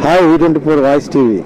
Hi ఈ twenty four voice TV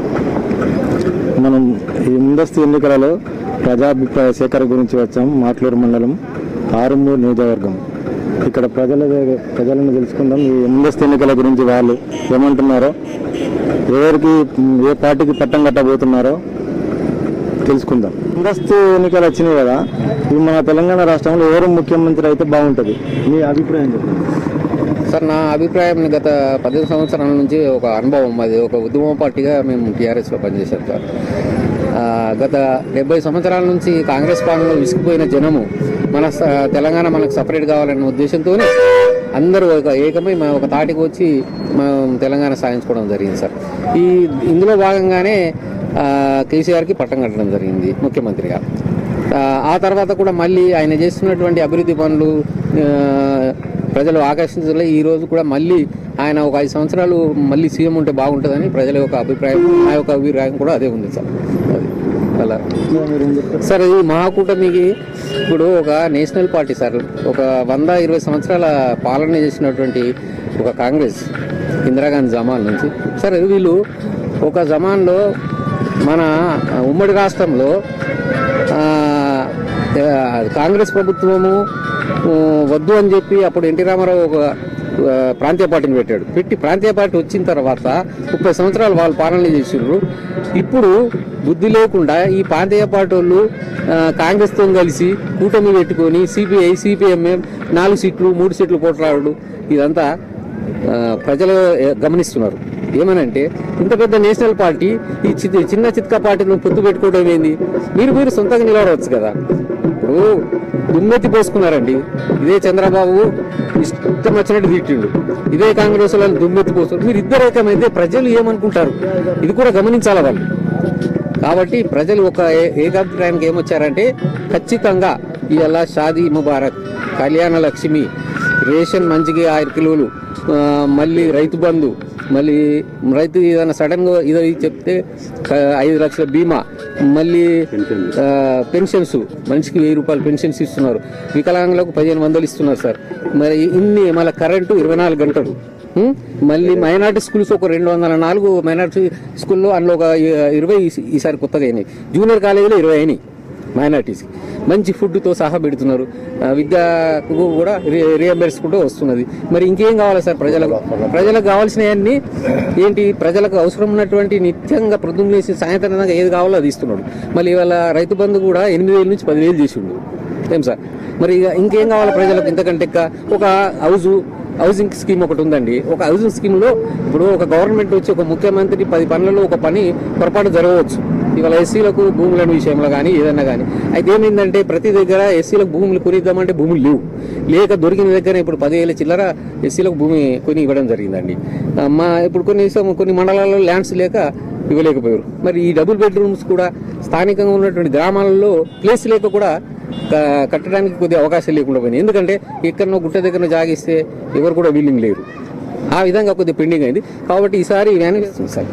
మనం ఈ ముందస్తు ఎన్నికలలో ప్రజాభిప్రాయ సేకరణ గురించి వచ్చాం మాట్లూరు మండలం ఆరుమూరు నియోజకవర్గం ఇక్కడ ప్రజల దగ్గ- ప్రజలను తెలుసుకుందాం ఈ ముందస్తు ఎన్నికల గురించి వాళ్ళు ఏమంటున్నారో ఎవరికి ఏ పార్టీకి పట్టం కట్టబోతున్నారో తెలుసుకుందాం ముందస్తు ఎన్నికలు వచ్చినాయి కదా ఈ మన తెలంగాణ రాష్ట్రంలో ఎవరు ముఖ్యమంత్రి అయితే బాగుంటుంది మీ అభిప్రాయం చెప్పండి సార్ నా అభిప్రాయం గత పదిహేను సంవత్సరాల నుంచి ఒక అనుభవం అది ఒక ఉద్యమ పార్టీగా మేము టీఆర్ఎస్లో పనిచేశాం సార్ ఆ, గత డెబ్బై సంవత్సరాల నుంచి కాంగ్రెస్ పాలనలో విసిగిపోయిన జనము మన స- తెలంగాణ మనకు సపరేట్ కావాలనే ఉద్దేశంతో అందరూ ఒక ఏకమై మా ఒక తాటికి వచ్చి మనం తెలంగాణ సాధించుకోవడం జరిగింది సార్ ఈ ఇందులో భాగంగానే ఆ, కేసీఆర్కి పట్టం కట్టడం జరిగింది ముఖ్యమంత్రిగా ఆ, ఆ తర్వాత కూడా మళ్ళీ ఆయన చేస్తున్నటువంటి అభివృద్ధి పనులు ఆ, ప్రజలు ఆకర్షించలే ఈ రోజు కూడా మళ్ళీ ఆయన ఒక ఐదు సంవత్సరాలు మళ్ళీ సీఎం ఉంటే బాగుంటుందని ప్రజల యొక్క అభిప్రాయం నా యొక్క అభిప్రాయం కూడా అదే ఉంది సార్ అది అలా సార్ ఈ మహాకూటమికి ఇప్పుడు ఒక నేషనల్ పార్టీ సార్ ఒక వంద ఇరవై సంవత్సరాల పాలన చేసినటువంటి ఒక కాంగ్రెస్ ఇందిరాగాంధీ జమాన్ నుంచి సార్ వీళ్ళు ఒక జమాన్లో మన ఉమ్మడి రాష్ట్రంలో ఆ, ఆ, కాంగ్రెస్ ప్రభుత్వము ఆ, వద్దు అని చెప్పి అప్పుడు ఎన్టీ రామారావు ఒక ఆ, ప్రాంతీయ పార్టీని పెట్టాడు పెట్టి ప్రాంతీయ పార్టీ వచ్చిన తర్వాత ముప్పై సంవత్సరాలు వాళ్ళు పాలన చేసిండ్రు ఇప్పుడు బుద్ధి లేకుండా ఈ ప్రాంతీయ పార్టీ వాళ్ళు ఆ, కాంగ్రెస్తో కలిసి కూటమి పెట్టుకొని సిపిఐ సిపిఎంఎం నాలుగు సీట్లు మూడు సీట్లు పోట్లాడు ఇదంతా ఆ, ప్రజలు ఏ- గమనిస్తున్నారు ఏమనంటే ఇంత పెద్ద నేషనల్ పార్టీ ఈ చి- చిన్న చిత్కా పార్టీలను పొత్తు పెట్టుకోవడం ఏంది మీరు మీరు సొంతంగా నిలబడవచ్చు కదా ఇప్పుడు దుమ్మెత్తి పోసుకున్నారండి ఇదే చంద్రబాబు ఇష్టం వచ్చినట్టు తిట్టిండు ఇదే కాంగ్రెస్ వాళ్ళు దుమ్మెత్తి పోసుకున్నారు మీరు ఇద్దరు ఏకమైతే ప్రజలు ఏమనుకుంటారు ఇది కూడా గమనించాలి వాళ్ళు కాబట్టి ప్రజలు ఒక ఏ- ఏకాభిప్రాయానికి ఏమొచ్చారంటే ఖచ్చితంగా ఇవాళ షాదీ ముబారక్ కళ్యాణ లక్ష్మి రేషన్ మంచిగా ఆరు కిలోలు ఆ, మళ్ళీ రైతు బంధు మళ్ళీ రైతు ఏదైనా సడన్ గా ఇదో ఇది చెప్తే క- ఐదు లక్షల బీమా మళ్ళీ ఆ, పెన్షన్స్ మనిషికి వెయ్యి రూపాయలు పెన్షన్స్ ఇస్తున్నారు వికలాంగులకు పదిహేను వందలు ఇస్తున్నారు సార్ మరి ఇన్ని మళ్ళీ కరెంటు ఇరవై నాలుగు గంటలు ఉం? మళ్ళీ మైనార్టీ స్కూల్స్ ఒక రెండు వందల నాలుగు మైనార్టీ స్కూల్లో అందులో ఒక ఇ- ఇరవై ఈ- ఈసారి కొత్తగా అయినాయి జూనియర్ కాలేజీలో ఇరవై అయినాయి మైనార్టీస్కి మంచి ఫుడ్తో సహా పెడుతున్నారు ఆ, విద్యకు కూడా రియంబర్స్కుంటూ వస్తున్నది మరి ఇంకేం కావాలి సార్ ప్రజలకు ప్రజలకు కావాల్సినవన్నీ ఏంటి ప్రజలకు అవసరం ఉన్నటువంటి నిత్యంగా ప్రొద్దున లేసి సాయంత్రం దాకా ఏది కావాలో అది ఇస్తున్నాడు మళ్ళీ ఇవాళ రైతు బంధు కూడా ఎనిమిది వేల నుంచి పదివేలు చేసిండు ఏం సార్ మరి ఇక ఇంకేం కావాలి ప్రజలకు ఇంతకంటే ఎక్కువ ఒక హౌజు హౌసింగ్ స్కీమ్ ఒకటి ఉందండి ఒక హౌసింగ్ స్కీమ్ లో ఇప్పుడు ఒక గవర్నమెంట్ వచ్చి ఒక ముఖ్యమంత్రి పది పనులలో ఒక పని పొరపాటు జరగవచ్చు ఇవాళ ఎస్సీలకు భూముల విషయంలో కానీ ఏదన్నా కానీ అయితే ఏమైందంటే ప్రతి దగ్గర ఎస్సీలకు భూములు కొనిద్దామంటే భూములు లేవు లేక దొరికిన దగ్గర ఇప్పుడు పదివేల చిల్లర ఎస్సీలకు భూమి కొని ఇవ్వడం జరిగిందండి ఆ, మా ఇప్పుడు కొన్ని సం- కొన్ని మండలాల్లో ల్యాండ్స్ లేక ఇవ్వలేకపోయారు మరి ఈ డబుల్ బెడ్రూమ్స్ కూడా స్థానికంగా ఉన్నటువంటి గ్రామాలలో ప్లేస్ లేక కూడా క- కట్టడానికి కొద్దిగా అవకాశం లేకుండా పోయింది ఎందుకంటే ఎక్కడనో గుట్ట దగ్గర జాగిస్తే ఎవరు కూడా వీలింగ్ లేరు ఆ విధంగా కొద్దిగా పెండింగ్ అయింది కాబట్టి ఈసారి మేనిఫెస్టో సార్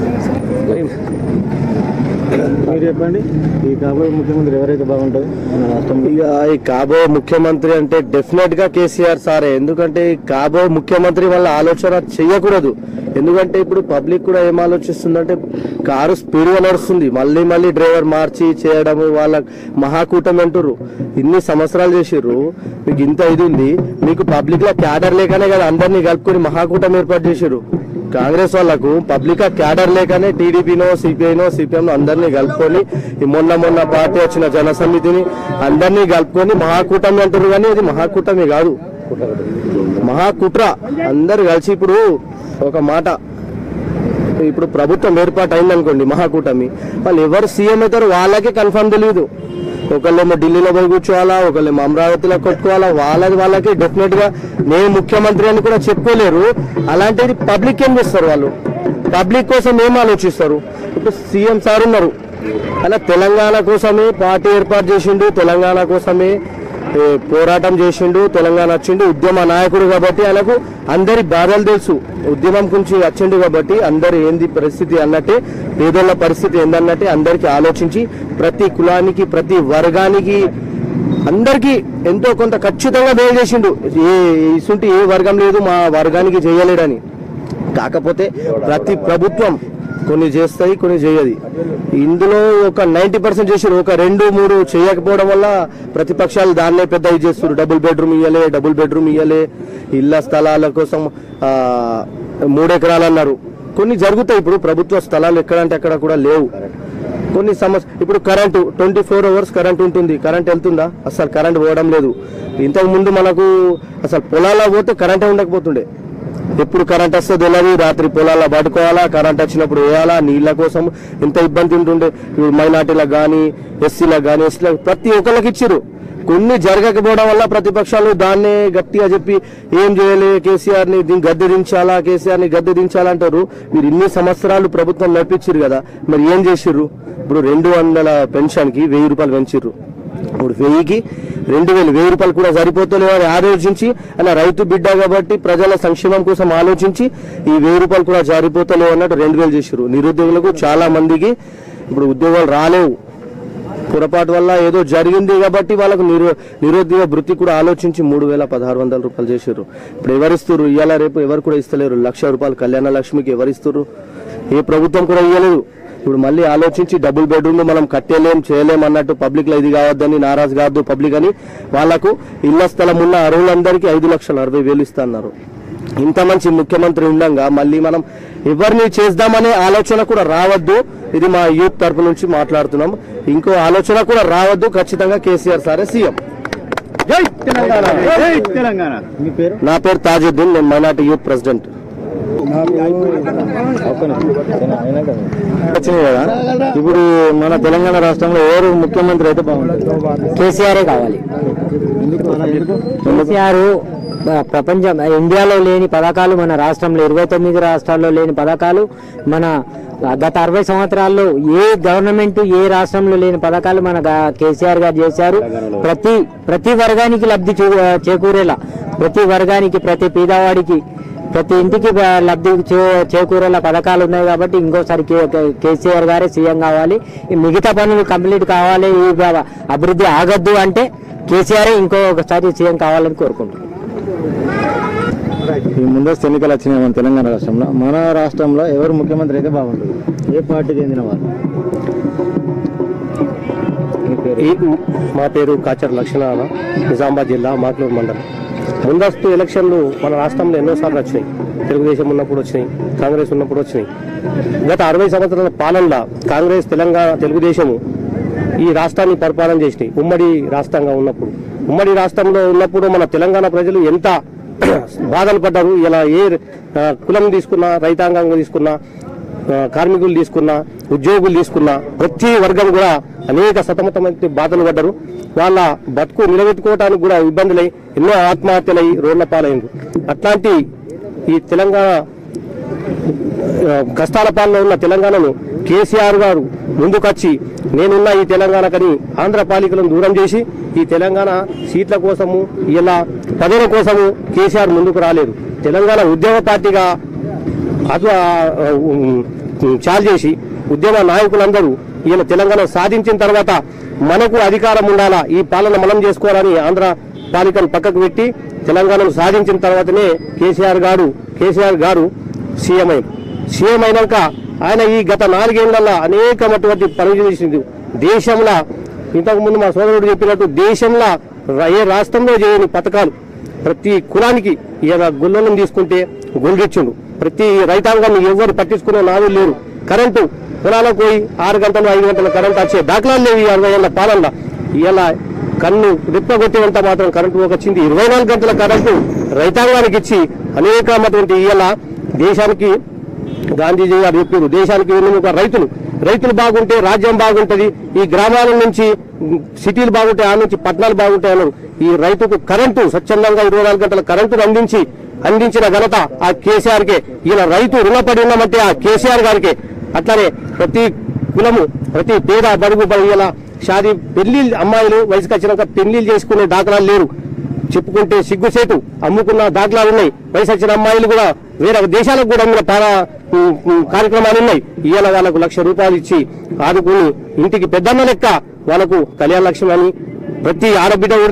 మీరు చెప్పండి ఈ కాబోయే ముఖ్యమంత్రి ఎవరైతే బాగుంటుంది మన రాష్ట్రంలో ఇక ఈ కాబో ముఖ్యమంత్రి అంటే డెఫినెట్ గా కేసీఆర్ సారే ఎందుకంటే ఈ కాబో ముఖ్యమంత్రి వాళ్ళ ఆలోచన చెయ్యకూడదు ఎందుకంటే ఇప్పుడు పబ్లిక్ కూడా ఏం ఆలోచిస్తుందంటే కారు స్పీడ్ గా నడుస్తుంది మళ్ళీ మళ్ళీ డ్రైవర్ మార్చి చేయడము వాళ్ళ మహాకూటమి అంటారు ఇన్ని సంవత్సరాలు చేసిర్రు మీకు ఇంత ఇది ఉంది మీకు పబ్లిక్ లో క్యాడర్ లేకనే కదా అందరినీ కలుపుకొని మహాకూటమి ఏర్పాటు చేసిర్రు కాంగ్రెస్ వాళ్ళకు పబ్లిక్ క్యాడర్ లేకనే టీడీపీనో సిపిఐనో సిపిఎం అందరినీ కలుపుకొని ఈ మొన్న మొన్న పార్టీ వచ్చిన జన సమితిని అందరినీ కలుపుకొని మహాకూటమి అంటారు కానీ ఇది మహాకూటమి కాదు మహాకుట్ర అందరు కలిసి ఇప్పుడు ఒక మాట ఇప్పుడు ప్రభుత్వం ఏర్పాటు అయిందనుకోండి మహాకూటమి వాళ్ళు ఎవరు సీఎం అవుతారో వాళ్ళకే కన్ఫర్మ్ తెలియదు ఒకళ్ళేమో ఢిల్లీలో పోయి కూర్చోవాలా ఒకళ్ళేమో అమరావతిలో కొట్టుకోవాలా వాళ్ళది వాళ్ళకి డెఫినెట్ గా నేను ముఖ్యమంత్రి అని కూడా చెప్పుకోలేరు అలాంటిది పబ్లిక్ ఏం చేస్తారు వాళ్ళు పబ్లిక్ కోసం ఏం ఆలోచిస్తారు ఇప్పుడు సీఎం సార్ ఉన్నారు అలా తెలంగాణ కోసమే పార్టీ ఏర్పాటు చేసిండు తెలంగాణ కోసమే ఏ, పోరాటం చేసిండు తెలంగాణ వచ్చిండు ఉద్యమ నాయకుడు కాబట్టి ఆయనకు అందరి బాధలు తెలుసు ఉద్యమం గురించి వచ్చిండు కాబట్టి అందరు ఏంది పరిస్థితి అన్నట్టే పేదోళ్ళ పరిస్థితి ఏందన్నట్టే అందరికి ఆలోచించి ప్రతి కులానికి ప్రతి వర్గానికి అందరికీ ఎంతో కొంత ఖచ్చితంగా మేలు చేసిండు ఏ ఇసుంటి ఏ వర్గం లేదు మా వర్గానికి చేయలేడని కాకపోతే ప్రతి ప్రభుత్వం కొన్ని చేస్తాయి కొన్ని చేయదు ఇందులో ఒక నైంటీ పర్సెంట్ చేసారు ఒక రెండు మూడు చేయకపోవడం వల్ల ప్రతిపక్షాలు దాన్నే పెద్ద ఇది చేస్తారు డబుల్ బెడ్రూమ్ ఇయ్యలే డబుల్ బెడ్రూమ్ ఇయ్యలే ఇళ్ల స్థలాల కోసం ఆ, మూడు ఎకరాలు అన్నారు కొన్ని జరుగుతాయి ఇప్పుడు ప్రభుత్వ స్థలాలు ఎక్కడంటే అక్కడ కూడా లేవు కొన్ని సమస్య ఇప్పుడు current twenty four hours current ఉంటుంది కరెంట్ వెళ్తుందా అసలు కరెంట్ పోవడం లేదు ఇంతకు ముందు మనకు అసలు పొలాల్లో పోతే కరెంటే ఉండకపోతుండే ఎప్పుడు కరెంట్ వస్తే తెలియదు రాత్రి పొలాల్లో పడుకోవాలా కరెంట్ వచ్చినప్పుడు వేయాలా నీళ్ళ కోసం ఎంత ఇబ్బంది ఉంటుండే ఇప్పుడు మైనార్టీలకు కానీ ఎస్సీలకు కానీ ఎస్సీలకు ప్రతి ఒక్కరికి ఇచ్చిర్రు కొన్ని జరగకపోవడం వల్ల ప్రతిపక్షాలు దాన్నే గట్టిగా చెప్పి ఏం చేయలే కేసీఆర్ ని దీన్ని గద్దె దించాలా కేసీఆర్ ని గద్దె దించాలంటారు మీరు ఇన్ని సంవత్సరాలు ప్రభుత్వం నడిపించారు కదా మరి ఏం చేసిర్రు ఇప్పుడు రెండు వందల పెన్షన్ కి వెయ్యి రూపాయలు పెంచిర్రు ఇప్పుడు వెయ్యికి రెండు వేలు వెయ్యి రూపాయలు కూడా సరిపోతలేవు అని ఆలోచించి అలా రైతు బిడ్డ కాబట్టి ప్రజల సంక్షేమం కోసం ఆలోచించి ఈ వెయ్యి రూపాయలు కూడా సరిపోతలేవు అన్నట్టు రెండు వేలు చేసారు నిరుద్యోగులకు చాలా మందికి ఇప్పుడు ఉద్యోగాలు రాలేవు పొరపాటు వల్ల ఏదో జరిగింది కాబట్టి వాళ్ళకు నిరో నిరుద్యోగ వృత్తి కూడా ఆలోచించి మూడు వేల పదహారు వందల రూపాయలు చేసారు ఇప్పుడు ఎవరిస్తారు ఇవాళ రేపు ఎవరు కూడా ఇస్తలేరు లక్ష రూపాయలు కళ్యాణ లక్ష్మికి ఎవరిస్తారు ఏ ప్రభుత్వం కూడా ఇవ్వలేదు ఇప్పుడు మళ్ళీ ఆలోచించి డబుల్ బెడ్రూమ్ మనం కట్టేలేం చేయలేం అన్నట్టు పబ్లిక్ లో ఇది కావద్దని నారాజు కావద్దు పబ్లిక్ అని వాళ్లకు ఇళ్ల స్థలం ఉన్న అర్హులందరికీ ఐదు లక్షల అరవై వేలు ఇస్తున్నారు ఇంత మంచి ముఖ్యమంత్రి ఉండగా మళ్ళీ మనం ఎవరిని చేద్దామనే ఆలోచన కూడా రావద్దు ఇది మా యూత్ తరపు నుంచి మాట్లాడుతున్నాం ఇంకో ఆలోచన కూడా రావద్దు ఖచ్చితంగా కేసీఆర్ సారే సీఎం జై తెలంగాణ జై తెలంగాణ మీ పేరు నా పేరు తాజుద్దీన్ నేను మైనార్టీ యూత్ ప్రెసిడెంట్ వచ్చినాయి కదా ఇప్పుడు మన తెలంగాణ రాష్ట్రంలో ఎవరు ముఖ్యమంత్రి అయితే బాగుంటుంది కేసీఆర్ కావాలి కేసీఆర్ బ- ప్రపంచం ఇండియాలో లేని పథకాలు మన రాష్ట్రంలో ఇరవై తొమ్మిది రాష్ట్రాల్లో లేని పథకాలు మన గత అరవై సంవత్సరాల్లో ఏ గవర్నమెంట్ ఏ రాష్ట్రంలో లేని పథకాలు మన గా- కేసీఆర్ గారు చేశారు ప్రతి ప్రతి వర్గానికి లబ్ధి చూ- చేకూరేలా ప్రతి వర్గానికి ప్రతి పేదవాడికి ప్రతి ఇంటికి బ- లబ్ధి చే- చేకూరేలా పథకాలు ఉన్నాయి కాబట్టి ఇంకోసారి కే- కే- కేసీఆర్ గారే సీఎం కావాలి ఈ మిగతా పనులు కంప్లీట్ కావాలి ఈ బ- అభివృద్ధి ఆగద్దు అంటే కేసీఆర్ ఇంకొకసారి సీఎం కావాలని కోరుకుంటున్నాను ఈ ముందస్తు ఎన్నికలు వచ్చినాయి మన తెలంగాణ రాష్ట్రంలో మన రాష్ట్రంలో ఎవరు ముఖ్యమంత్రి అయితే బాగుంటుంది ఏ పార్టీకి చెందిన వాళ్ళు మీ పేరు? ఈ మా పేరు కాచర్ లక్ష్మణ నిజామాబాద్ జిల్లా మాక్లూరు మండలం ముందస్తు ఎలక్షన్లు మన రాష్ట్రంలో ఎన్నోసార్లు వచ్చినాయి తెలుగుదేశం ఉన్నప్పుడు వచ్చినాయి కాంగ్రెస్ ఉన్నప్పుడు వచ్చినాయి గత అరవై సంవత్సరాల పాలనలో కాంగ్రెస్ తెలంగాణ తెలుగుదేశము ఈ రాష్ట్రాన్ని పరిపాలన చేసినాయి ఉమ్మడి రాష్ట్రంగా ఉన్నప్పుడు ఉమ్మడి రాష్ట్రంలో ఉన్నప్పుడు మన తెలంగాణ ప్రజలు ఎంత బాధలు పడ్డారు ఇలా ఏ ఆ, కులం తీసుకున్నా రైతాంగం తీసుకున్నా ఆ, కార్మికులు తీసుకున్నా ఉద్యోగులు తీసుకున్నా ప్రతి వర్గం కూడా అనేక సతమతమైన బాధలు పడ్డారు వాళ్ళ బతుకు నిలబెట్టుకోవడానికి కూడా ఇబ్బందులై ఎన్నో ఆత్మహత్యలై రోడ్ల పాలైంది అట్లాంటి ఈ తెలంగాణ ఆ, కష్టాల పాలన ఉన్న తెలంగాణను కేసీఆర్ గారు ముందుకొచ్చి నేనున్న ఈ తెలంగాణకని ఆంధ్ర పాలికలను దూరం చేసి ఈ తెలంగాణ సీట్ల కోసము ఇలా పదవుల కోసము కేసీఆర్ ముందుకు రాలేదు తెలంగాణ ఉద్యమ పార్టీగా అదు చాలు చేసి ఉద్యమ నాయకులందరూ ఈయన తెలంగాణ సాధించిన తర్వాత మనకు అధికారం ఉండాలా ఈ పాలన మనం చేసుకోవాలని ఆంధ్ర పాలికను పక్కకు పెట్టి తెలంగాణను సాధించిన తర్వాతనే కేసీఆర్ గారు కేసీఆర్ గారు సీఎం అయ్యారు సీఎం అయినాక ఆయన ఈ గత నాలుగేళ్లలో అనేకమైనటువంటి పనులు చేసింది దేశంలో ఇంతకు ముందు మా సోదరుడు చెప్పినట్టు దేశంలో ర- ఏ రాష్ట్రంలో చేయని పథకాలు ప్రతి కులానికి ఇలా గుళ్ళలను తీసుకుంటే గొల్లిచ్చుండు ప్రతి రైతాంగాన్ని ఎవరు పట్టించుకునే నాదులు లేరు కరెంటు పొలాలకు పోయి ఆరు గంటలు ఐదు గంటల కరెంట్ వచ్చే దాఖలాలు లేవు ఈ అరవై ఏళ్ళ పాలనలో ఇలా కన్ను రెప్పగొట్టేంత మాత్రం కరెంటు వచ్చింది ఇరవై నాలుగు గంటల కరెంటు రైతాంగానికి ఇచ్చి అనేకమైనటువంటి ఇవాళ దేశానికి గాంధీజీ గారు చెప్పారు దేశానికి వెన్నుముక రైతులు రైతులు బాగుంటే రాజ్యం బాగుంటది ఈ గ్రామాల నుంచి ఉమ్, సిటీలు బాగుంటాయి ఆ నుంచి పట్టణాలు బాగుంటాయి అన్నారు ఈ రైతుకు కరెంటు స్వచ్ఛందంగా ఇరవై నాలుగు గంటల కరెంటును అందించి అందించిన ఘనత ఆ కేసీఆర్ కే ఇలా రైతు రుణపడి ఉన్నామంటే ఆ కేసీఆర్ గారికే అట్లానే ప్రతి కులము ప్రతి పేద బడుగు బడి ఇలా షాదీ పెళ్లి అమ్మాయిలు వయసుకు వచ్చినాక పెళ్లిళ్ళు చేసుకునే దాఖలాలు లేరు చెప్పుకుంటే సిగ్గుసేటు అమ్ముకున్న దాఖలాలు ఉన్నాయి వయసు వచ్చిన అమ్మాయిలు కూడా వేరే దేశాలకు కూడా అమ్మిన పాల ఉమ్, ఉమ్, కార్యక్రమాలు ఉన్నాయి ఇవాళ వాళ్ళకు లక్ష రూపాయలు ఇచ్చి ఆదుకుని ఇంటికి పెద్దన్న లెక్క వాళ్ళకు కళ్యాణ లక్ష్యం అని ప్రతి ఆడబిడ్డ ఉడితే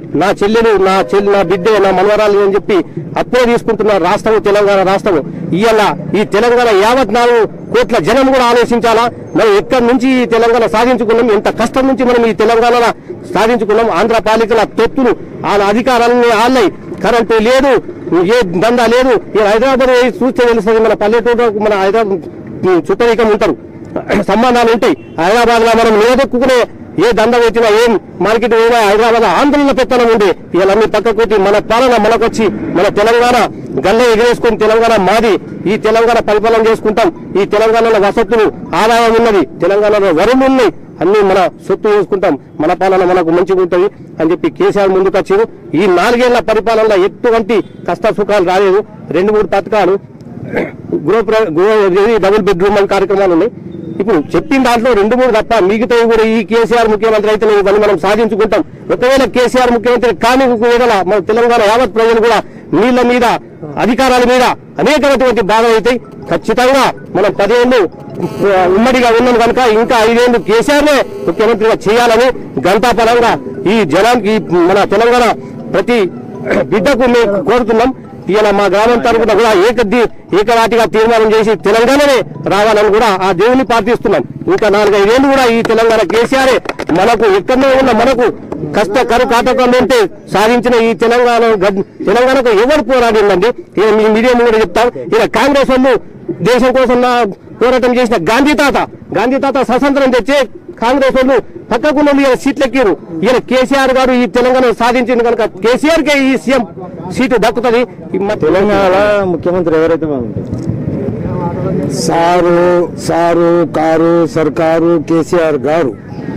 నా చెల్లెలు నా చెల్లి నా బిడ్డే నా మనవరాలు అని చెప్పి అప్పుడే తీసుకుంటున్న రాష్ట్రం తెలంగాణ రాష్ట్రం ఇవాళ ఈ తెలంగాణ యావత్ నాలుగు కోట్ల జనం కూడా ఆలోచించాలా మనం ఎక్కడి నుంచి ఈ తెలంగాణ సాధించుకున్నాం ఎంత కష్టం నుంచి మనం ఈ తెలంగాణ సాధించుకున్నాం ఆంధ్ర పాలికల తొత్తులు వాళ్ళ అధికారాలన్నీ ఆళ్ళై కరెంటు లేదు ఏ దందా లేదు ఈ హైదరాబాద్ పోయి చూస్తే తెలుస్తుంది మన పల్లెటూరు మన హైదరాబాద్ చుట్టరికం ఉంటారు సంబంధాలు ఉంటాయి హైదరాబాద్ లో మనం నిలదొక్కునే ఏ దంద వచ్చినా ఏం మార్కెట్ పోయినా హైదరాబాద్ ఆందోళన పెత్తనం ఉండే ఇలా అన్ని పక్కకొట్టి మన పాలన మనకొచ్చి మన తెలంగాణ గల్ల ఎగరేసుకొని తెలంగాణ మాది ఈ తెలంగాణ పరిపాలన చేసుకుంటాం ఈ తెలంగాణలో వసతులు ఆదాయం ఉన్నది తెలంగాణలో వరులు ఉన్నాయి అన్ని మన సొత్తు చేసుకుంటాం మన పాలన మనకు మంచిగా ఉంటుంది అని చెప్పి కేసీఆర్ ముందుకు వచ్చారు ఈ నాలుగేళ్ల పరిపాలనలో ఎటువంటి కష్ట సుఖాలు రాలేదు రెండు మూడు పథకాలు గృహ ప్ర- గృహ ఇది డబుల్ బెడ్రూమ్ అని కార్యక్రమాలు ఉన్నాయి ఇప్పుడు చెప్పిన దాంట్లో రెండు మూడు తప్ప మిగతావి కూడా ఈ కేసీఆర్ ముఖ్యమంత్రి అయితే ఇవన్నీ మనం సాధించుకుంటాం ఒకవేళ కేసీఆర్ ముఖ్యమంత్రి కాని ఒకవేళ మన తెలంగాణ యావత్ ప్రజలు కూడా నీళ్ల మీద అధికారాల మీద అనేకమైనటువంటి బాధలు అవుతాయి ఖచ్చితంగా మనం పదేళ్ళు ఆ, ఉమ్మడిగా ఉన్నాం కనుక ఇంకా ఐదేళ్లు కేసీఆర్నే ముఖ్యమంత్రిగా చేయాలని గంటాపరంగా ఈ జనానికి ఈ మన తెలంగాణ ప్రతి బిడ్డకు మేము కోరుతున్నాం ఇలా మా గ్రామం తరపున కూడా ఏకది ఏకరాటిగా తీర్మానం చేసి తెలంగాణనే రావాలని కూడా ఆ దేవుని ప్రార్థిస్తున్నాం ఇంకా నాలుగైదేళ్లు కూడా ఈ తెలంగాణ కేసీఆర్ మనకు ఎక్కడో ఉన్న మనకు కష్ట కరు కాటకం ఉంటే సాధించిన ఈ తెలంగాణ గడ్- తెలంగాణకు ఎవరు పోరాడిందండి ఇక మీ మీడియా కూడా చెప్తాం ఇక కాంగ్రెస్ వాళ్ళు దేశం కోసం నా పోరాటం చేసిన గాంధీ తాత గాంధీ తాత స్వతంత్రం తెచ్చే కాంగ్రెస్ వాళ్ళు పక్కకున్న వాళ్ళు ఇలా సీట్లు ఎక్కారు ఈయన కేసీఆర్ గారు ఈ తెలంగాణ సాధించింది కనుక కేసీఆర్ కే ఈ సీఎం సీటు దక్కుతుంది తెలంగాణలో ముఖ్యమంత్రి ఎవరైతే బాగుంటుంది సారు సారు కారు సర్కారు కేసీఆర్ గారు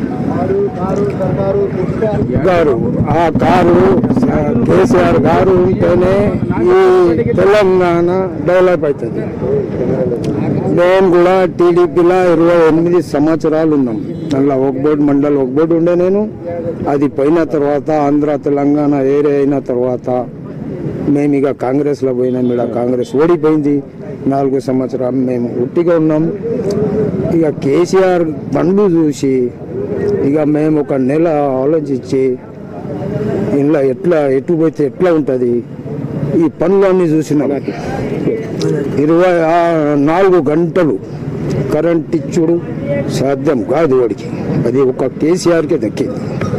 గారు ఆ కారు స- కేసీఆర్ గారు ఉంటేనే ఈ తెలంగాణ డెవలప్ అవుతుంది మేము కూడా టీడీపీలో ఇరవై ఎనిమిది సంవత్సరాలు ఉన్నాం అందులో ఒక బోర్డు మండల్ ఒక బోర్డు ఉండే నేను అది పోయిన తర్వాత ఆంధ్ర తెలంగాణ ఏరియా అయిన తర్వాత మేము ఇక కాంగ్రెస్లో పోయినాం ఇక్కడ కాంగ్రెస్ ఓడిపోయింది నాలుగు సంవత్సరాలు మేము ఉట్టిగా ఉన్నాం ఇక కేసీఆర్ పండ్లు చూసి ఇక మేము ఒక నెల ఆలోచించి ఇంట్లో ఎట్లా ఎటు పోతే ఎట్లా ఉంటుంది ఈ పనులన్నీ చూసినాం ఇరవై ఆ- నాలుగు గంటలు కరెంట్ ఇచ్చుడు సాధ్యం కాదు వాడికి అది ఒక కేసీఆర్కే దక్కింది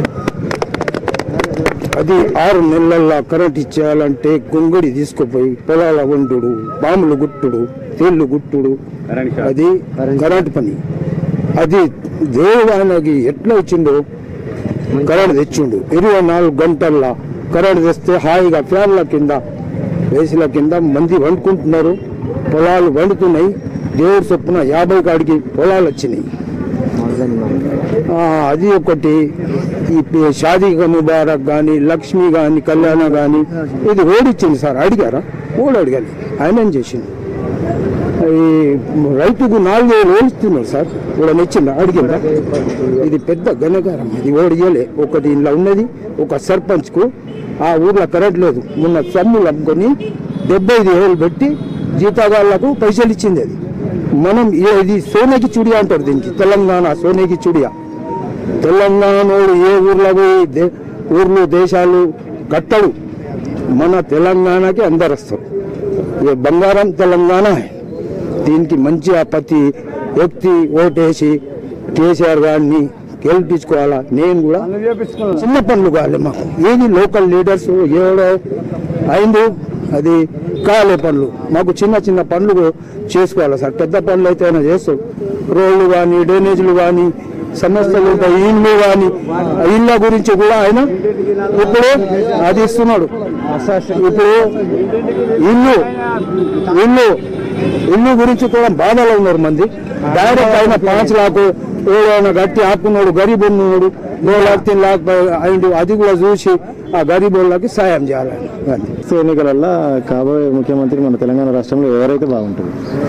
అది ఆరు నెలల్లో కరెంట్ ఇచ్చేయాలంటే గుంగుడి తీసుకుపోయి పొలాల వండుడు పాములు గుట్టుడు తేళ్లు గుట్టుడు అది కరెంట్ పని అది దేవుడు ఆయనకి ఎట్లా ఇచ్చిండో కరెంట్ తెచ్చిండు ఇరవై నాలుగు గంటల్లో కరెంట్ తెస్తే హాయిగా ఫ్యాన్ల కింద వేసుల కింద మంది వండుకుంటున్నారు పొలాలు వండుతున్నాయి దేవుడు చొప్పున యాభై కాడికి పొలాలు వచ్చినాయి ఆ, అది ఒకటి ఈ పి- షాదీ కా ముబారక్ కానీ లక్ష్మి కానీ కళ్యాణ కానీ ఇది ఓడిచ్చింది సార్ అడిగారా ఓడి అడగాలి ఆయన ఏం చేసింది ఈ రైతుకు నాలుగు వేలు ఓడిస్తున్నారు సార్ కూడా ఇచ్చిందా అడిగిందా ఇది పెద్ద ఘనకారం ఇది ఓడియలే ఒకటి ఇంట్లో ఉన్నది ఒక సర్పంచ్కు ఆ ఊర్లో కరెంట్ లేదు మొన్న సొమ్ములు అమ్ముకొని డెబ్బై ఐదు వేలు పెట్టి జీతగాళ్లకు పైసలు ఇచ్చింది అది మనం ఈ- ఇది సోనేకి చుడియా అంటారు దీనికి తెలంగాణ సోనేకి చుడియా తెలంగాణోడు ఏ ఊర్లో పోయి దే- ఊర్లు దేశాలు కట్టడు మన తెలంగాణకి అందరు వస్తారు ఈ బంగారం తెలంగాణ హై. దీనికి మంచిగా ప్రతి వ్యక్తి ఓటేసి కేసీఆర్ గారిని గెలిపించుకోవాలా నేను కూడా చిన్న పనులు కావాలి మాకు ఏది లోకల్ లీడర్స్ ఏడో అయింది అది కాలే పనులు మాకు చిన్న చిన్న పనులు చేసుకోవాలి సార్ పెద్ద పనులు అయితే ఆయన చేస్తాం రోడ్లు కానీ డ్రైనేజీలు కానీ సమస్యలు ఉంటాయి ఇల్లు కానీ ఇళ్ళ గురించి కూడా ఆయన ఇప్పుడు అది ఇస్తున్నాడు ఇప్పుడు ఇల్లు ఇల్లు ఇల్లు గురించి కూడా బాధలో ఉన్నారు మంది డైరెక్ట్ అయిన పాంచ్ లాకు ఏదైనా గట్టి ఆపుకున్నాడు గరీబ్ ఉన్నాడు దో లాక్ తిన్ లాక్ అయిండు అది కూడా చూసి ఆ గరీబ్ వాళ్ళకి సాయం చేయాలని అది. సో ఎన్నికలలో కాబోయే ముఖ్యమంత్రి మన తెలంగాణ రాష్ట్రంలో ఎవరైతే బాగుంటుంది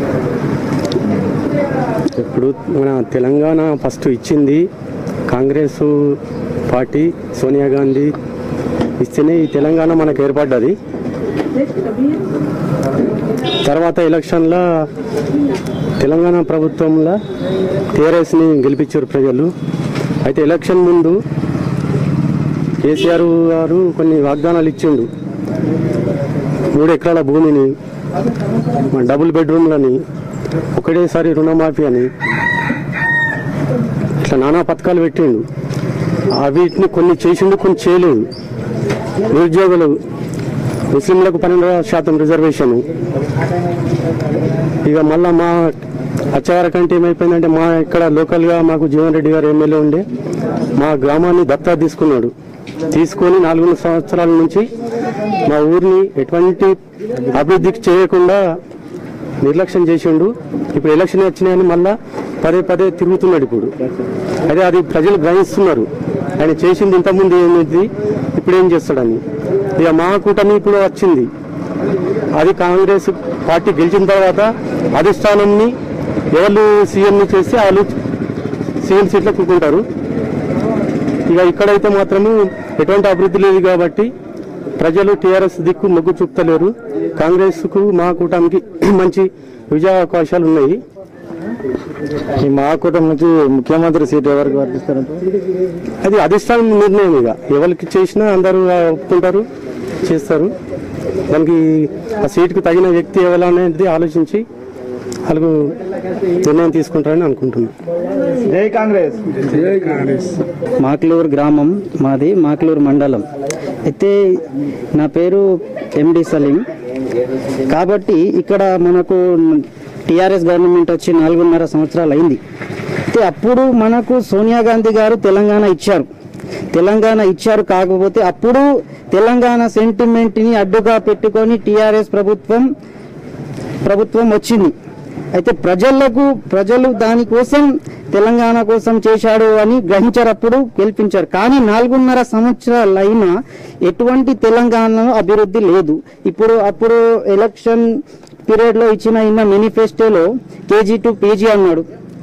ఇప్పుడు మన తెలంగాణ ఫస్ట్ ఇచ్చింది కాంగ్రెస్ పార్టీ సోనియా గాంధీ ఇస్తేనే ఈ తెలంగాణ మనకు ఏర్పడ్డది తర్వాత ఎలక్షన్లో తెలంగాణ ప్రభుత్వంలో టీఆర్ఎస్ని గెలిపించారు ప్రజలు అయితే ఎలక్షన్ ముందు కేసీఆర్ గారు కొన్ని వాగ్దానాలు ఇచ్చిండు మూడు ఎకరాల భూమిని మన డబుల్ బెడ్రూమ్లని ఒకటేసారి రుణమాఫీ అని ఇట్లా నానా పథకాలు పెట్టిండు ఆ వీటిని కొన్ని చేసిండు కొన్ని చేయలేదు నిరుద్యోగులు ముస్లింలకు పన్నెండు శాతం రిజర్వేషన్ ఇక మళ్ళా మా అచ్చగారి కంటే ఏమైపోయిందంటే మా ఇక్కడ లోకల్గా మాకు జీవన్ రెడ్డి గారు ఎమ్మెల్యే ఉండే మా గ్రామాన్ని దత్తా తీసుకున్నాడు తీసుకొని నాలుగు సంవత్సరాల నుంచి మా ఊరిని ఎటువంటి అభివృద్ధికి చేయకుండా నిర్లక్ష్యం చేసిండు ఇప్పుడు ఎలక్షన్ వచ్చినాయని మళ్ళా పదే పదే తిరుగుతున్నాడు ఇప్పుడు అదే అది ప్రజలు గ్రహిస్తున్నారు ఆయన చేసింది ఇంతకుముందు ఏమిటి ఇప్పుడు ఏం చేస్తాడని ఇక మా కూటమి ఇప్పుడు వచ్చింది అది కాంగ్రెస్ పార్టీ గెలిచిన తర్వాత అధిష్టానాన్ని ఎవరు సీఎం చేస్తే వాళ్ళు సీఎం సీట్లో కూకుంటారు ఇక ఇక్కడైతే మాత్రము ఎటువంటి అభివృద్ధి లేదు కాబట్టి ప్రజలు టీఆర్ఎస్ దిక్కు మొగ్గు చూపుతలేరు కాంగ్రెస్కు మా కూటమికి మంచి విజయావకాశాలు ఉన్నాయి ఈ మహాకూటమి నుంచి ముఖ్యమంత్రి సీట్ ఎవరికి వర్తిస్తారంటే అది అధిష్టానం నిర్ణయం ఇక ఎవరికి చేసినా అందరూ ఒప్పుకుంటారు చేస్తారు దానికి ఆ సీటుకు తగిన వ్యక్తి ఎవరు అనేది ఆలోచించి వాళ్ళకు నిర్ణయం తీసుకుంటారని అనుకుంటున్నాను జై కాంగ్రెస్ మాక్లూరు గ్రామం మాది మాక్లూరు మండలం అయితే నా పేరు ఎండి సలీం కాబట్టి ఇక్కడ మనకు టీఆర్ఎస్ గవర్నమెంట్ వచ్చి నాలుగున్నర సంవత్సరాలు అయింది అయితే అప్పుడు మనకు సోనియా గాంధీ గారు తెలంగాణ ఇచ్చారు తెలంగాణ ఇచ్చారు కాకపోతే అప్పుడు తెలంగాణ సెంటిమెంట్ని అడ్డుగా పెట్టుకొని టీఆర్ఎస్ ప్రభుత్వం ప్రభుత్వం వచ్చింది అయితే ప్రజలకు ప్రజలు దానికోసం తెలంగాణ కోసం చేశాడు అని గ్రహించారు అప్పుడు గెలిపించారు కానీ నాలుగున్నర సంవత్సరాలు అయినా ఎటువంటి తెలంగాణలో అభివృద్ధి లేదు ఇప్పుడు అప్పుడు ఎలక్షన్ పీరియడ్ లో ఇచ్చిన ఇన్న మేనిఫెస్టోలో కేజీ టు పీజీ అన్నాడు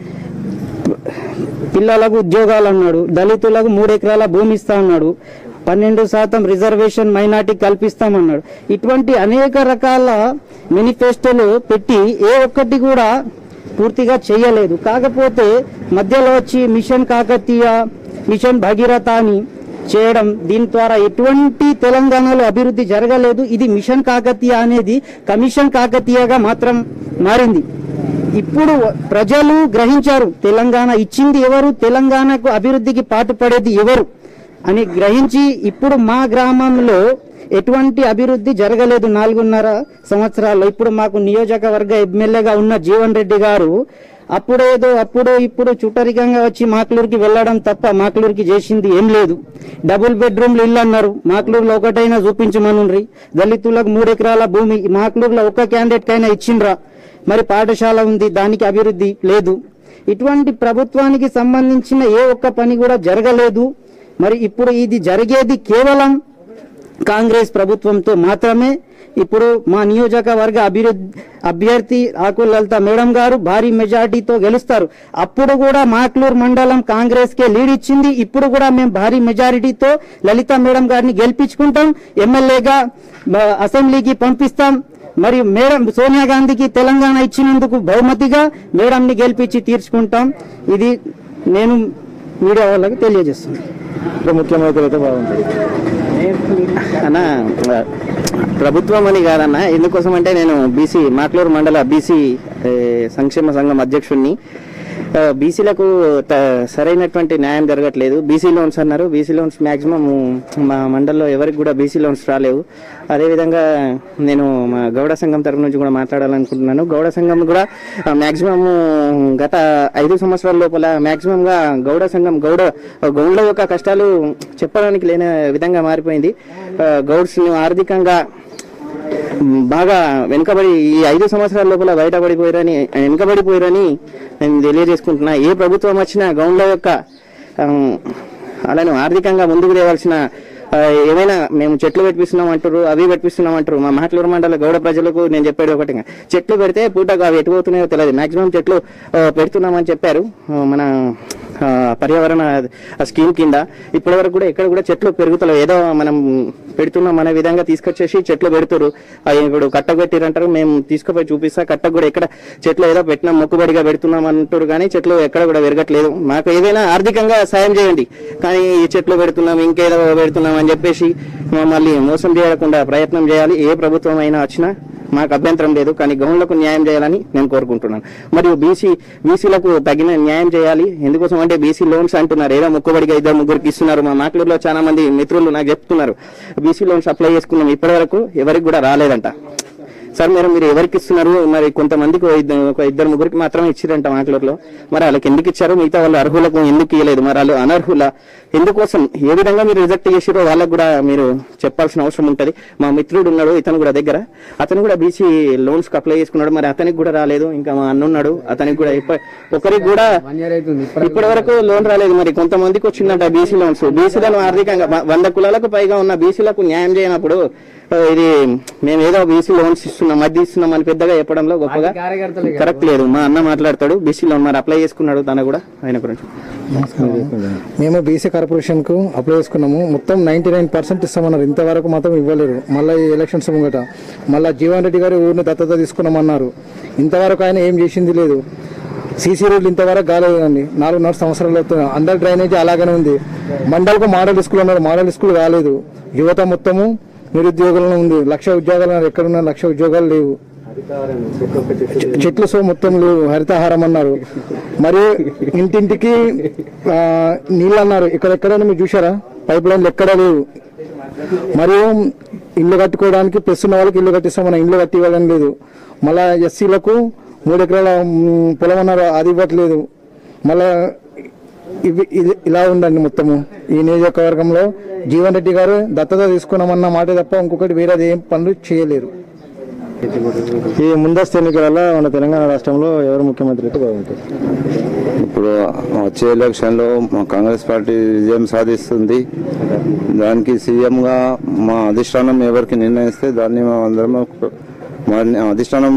పిల్లలకు ఉద్యోగాలు అన్నాడు దళితులకు మూడు ఎకరాల భూమి ఇస్తా అన్నాడు పన్నెండు శాతం రిజర్వేషన్ మైనార్టీ కల్పిస్తామన్నాడు ఇటువంటి అనేక రకాల మేనిఫెస్టోలు పెట్టి ఏ ఒక్కటి కూడా పూర్తిగా చేయలేదు కాకపోతే మధ్యలో వచ్చి మిషన్ కాకతీయ మిషన్ భగీరథ అని చేయడం దీని ద్వారా ఎటువంటి తెలంగాణలో అభివృద్ధి జరగలేదు ఇది మిషన్ కాకతీయ అనేది కమిషన్ కాకతీయగా మాత్రం మారింది ఇప్పుడు ప్రజలు గ్రహించారు తెలంగాణ ఇచ్చింది ఎవరు తెలంగాణకు అభివృద్ధికి పాటుపడేది ఎవరు అని గ్రహించి ఇప్పుడు మా గ్రామంలో ఎటువంటి అభివృద్ధి జరగలేదు నాలుగున్నర సంవత్సరాల్లో ఇప్పుడు మాకు నియోజకవర్గ ఎమ్మెల్యేగా ఉన్న జీవన్ రెడ్డి గారు అప్పుడేదో అప్పుడు ఇప్పుడు చుట్టరికంగా వచ్చి మాక్లూరుకి వెళ్ళడం తప్ప మాక్లూరుకి చేసింది ఏం లేదు డబుల్ బెడ్రూమ్లు ఇల్లు అన్నారు మాక్లూరులో ఒకటైనా చూపించమనుండ్రి దళితులకు మూడు ఎకరాల భూమి మాక్లూరులో ఒక్క క్యాండిడేట్ కైనా ఇచ్చిండ్రా మరి పాఠశాల ఉంది దానికి అభివృద్ధి లేదు ఇటువంటి ప్రభుత్వానికి సంబంధించిన ఏ ఒక్క పని కూడా జరగలేదు మరి ఇప్పుడు ఇది జరిగేది కేవలం కాంగ్రెస్ ప్రభుత్వంతో మాత్రమే ఇప్పుడు మా నియోజకవర్గ అభివృద్ధి అభ్యర్థి ఆకుల లలిత మేడం గారు భారీ మెజార్టీతో గెలుస్తారు అప్పుడు కూడా మాక్లూర్ మండలం కాంగ్రెస్ కే లీడ్ ఇచ్చింది ఇప్పుడు కూడా మేము భారీ మెజారిటీతో లలిత మేడం గారిని గెలిపించుకుంటాం ఎమ్మెల్యేగా మ, అసెంబ్లీకి పంపిస్తాం మరి మేడం సోనియా గాంధీకి తెలంగాణ ఇచ్చినందుకు బహుమతిగా మేడంని గెలిపించి తీర్చుకుంటాం ఇది నేను మీడియా వాళ్ళకి తెలియజేస్తున్నాను ఇంకా ముఖ్యమంత్రి అయితే బాగుంటుంది అన్న ప్రభుత్వం అని కాదన్న ఎందుకోసం అంటే నేను బీసీ మాక్లూరు మండల బీసీ సంక్షేమ సంఘం అధ్యక్షుడిని ఆ, బీసీలకు త- సరైనటువంటి న్యాయం జరగట్లేదు బీసీ లోన్స్ అన్నారు బీసీ లోన్స్ మాక్సిమం మా మండలంలో ఎవరికి కూడా బీసీ లోన్స్ రాలేవు అదేవిధంగా నేను మా గౌడ సంఘం తరపు నుంచి కూడా మాట్లాడాలనుకుంటున్నాను గౌడ సంఘం కూడా మాక్సిమం గత ఐదు సంవత్సరాల లోపల మాక్సిమం గా గౌడ సంఘం గౌడ గౌండ్ల యొక్క కష్టాలు చెప్పడానికి లేని విధంగా మారిపోయింది ఆ, గౌడ్స్ ని ఆర్థికంగా బాగా వెనుకబడి ఈ ఐదు సంవత్సరాల లోపల బయటపడిపోయారని వెనుకబడిపోయారని నేను తెలియజేసుకుంటున్నా ఏ ప్రభుత్వం వచ్చినా గౌండ్ల యొక్క ఆమ్, అలానే ఆర్థికంగా ముందుకు తేవాల్సిన ఆ, ఏమైనా మేము చెట్లు పెట్టిస్తున్నాం అంటారు అవి పెట్టిస్తున్నాం అంటారు మా మాటలూరు మండల గౌడ ప్రజలకు నేను చెప్పేది ఒకటి చెట్లు పెడితే పూటకు అవి ఎటుపోతున్నాయో తెలియదు మాక్సిమం చెట్లు ఆ, పెడుతున్నామని చెప్పారు ఆ, మన ఆ, పర్యావరణ ఆ స్కీమ్ కింద ఇప్పటి వరకు కూడా ఎక్కడ కూడా చెట్లు పెరుగుతలేవు ఏదో మనం పెడుతున్నాం అనే విధంగా తీసుకొచ్చేసి చెట్లు పెడుతురు అవి ఇప్పుడు కట్టకు పెట్టిరంటారు మేము తీసుకుపోయి చూపిస్తా కట్టకు కూడా ఎక్కడ చెట్లు ఏదో పెట్టినాం మొక్కుబడిగా పెడుతున్నాం అంటారు కానీ చెట్లు ఎక్కడ కూడా పెరగట్లేదు మాకు ఏదైనా ఆర్థికంగా సాయం చేయండి కానీ ఈ చెట్లు పెడుతున్నాం ఇంకేదో పెడుతున్నాం అని చెప్పేసి మమ్మల్ని మోసం చేయకుండా ప్రయత్నం చేయాలి ఏ ప్రభుత్వం అయినా వచ్చినా మాకు అభ్యంతరం లేదు కానీ గౌన్లకు న్యాయం చేయాలని నేను కోరుకుంటున్నాను మరియు బీసీ బీసీలకు తగిన న్యాయం చేయాలి ఎందుకోసం అంటే బీసీ లోన్స్ అంటున్నారు ఏదో ముక్కుబడిగా ఇద్దరు ముగ్గురికి ఇస్తున్నారు మా మాక్లూరులో చాలా మంది మిత్రులు నాకు చెప్తున్నారు బీసీ లోన్స్ అప్లై చేసుకున్నాం ఇప్పటి వరకు ఎవరికి కూడా రాలేదంట సార్ మీరు మీరు ఎవరికి ఇస్తున్నారు మరి కొంతమందికి ఓ ఇద్ద- ఒక ఇద్దరు ముగ్గురికి మాత్రమే ఇచ్చిరంట మాక్లూరులో మరి వాళ్ళకి ఎందుకు ఇచ్చారు మిగతా వాళ్ళు అర్హులకు ఎందుకు ఇవ్వలేదు మరి వాళ్ళు అనర్హుల ఎందుకోసం ఏ విధంగా మీరు రిజెక్ట్ చేసిరో వాళ్ళకు కూడా మీరు చెప్పాల్సిన అవసరం ఉంటది మా మిత్రుడు ఉన్నాడు ఇతను కూడా దగ్గర అతను కూడా బీసీ లోన్స్ కి అప్లై చేసుకున్నాడు మరి అతనికి కూడా రాలేదు ఇంకా మా అన్న ఉన్నాడు అతనికి కూడా ఇప్ప- ఒకరికి కూడా ఇప్పటి వరకు లోన్ రాలేదు మరి కొంతమందికి వచ్చిందంట బీసీ లోన్స్ బీసీలను ఆర్థికంగా వ- వంద కులాలకు పైగా ఉన్న బీసీలకు న్యాయం చేయనప్పుడు ఆ, ఇది మేము ఏదో బీసీ లోన్స్ ఇస్తున్నాం మధ్య ఇస్తున్నాం అని పెద్దగా చెప్పడంలో గొప్పగా కరెక్ట్ లేదు మా అన్న మాట్లాడతాడు బీసీ లోన్ మరి అప్లై చేసుకున్నాడు తన కూడా ఆయన గురించి మేము బీసీ కార్పొరేషన్ కు అప్లై చేసుకున్నాము మొత్తం నైన్టీ నైన్ పర్సెంట్ ఇస్తామన్నారు ఇంతవరకు మాత్రం ఇవ్వలేరు మళ్ళీ ఈ ఎలక్షన్స్ ముంగట మళ్ళీ జీవన్ రెడ్డి గారు ఊరిని దత్తత తీసుకున్నామన్నారు ఇంతవరకు ఆయన ఏం చేసింది లేదు సీసీ రోడ్లు ఇంతవరకు కాలేదండి నాలుగున్నర సంవత్సరాలు అవుతుంది అండర్ డ్రైనేజ్ అలాగనే ఉంది మండలకు మోడల్ స్కూల్ అన్నారు మోడల్ స్కూల్ కాలేదు యువత మొత్తము నిరుద్యోగులను ఉంది లక్ష ఉద్యోగాలు అన్నారు ఎక్కడున్నా లక్ష ఉద్యోగాలు లేవు చెట్లు సో మొత్తం లేవు హరితహారం అన్నారు మరియు ఇంటింటికి ఆ, నీళ్ళు అన్నారు ఇక్కడ ఎక్కడైనా మీరు చూసారా పైప్ లైన్లు ఎక్కడా లేవు మరియు ఇల్లు కట్టుకోవడానికి ప్లస్ ఉన్న వాళ్ళకి ఇల్లు కట్టిస్తాం మన ఇల్లు కట్టి ఇవ్వడం లేదు మళ్ళా ఎస్సీలకు మూడు ఎకరాల మ్, పొలం అన్నారు అది ఇవ్వట్లేదు మళ్ళా ఇవి ఇది ఇలా ఉండండి మొత్తము ఈ నియోజకవర్గంలో జీవన్ రెడ్డి గారు దత్తత తీసుకున్నామన్న మాట తప్ప ఇంకొకటి వేరేది ఏం పనులు చేయలేరు ఈ ముందస్తు ఎన్నికలలో మన తెలంగాణ రాష్ట్రంలో ఎవరు ముఖ్యమంత్రి అయితే బాగుంటుంది ఇప్పుడు వచ్చే ఎలక్షన్లో మా కాంగ్రెస్ పార్టీ విజయం సాధిస్తుంది దానికి సీఎంగా మా అధిష్టానం ఎవరికి నిర్ణయిస్తే దాన్ని మేము అందరం మా అధిష్టానం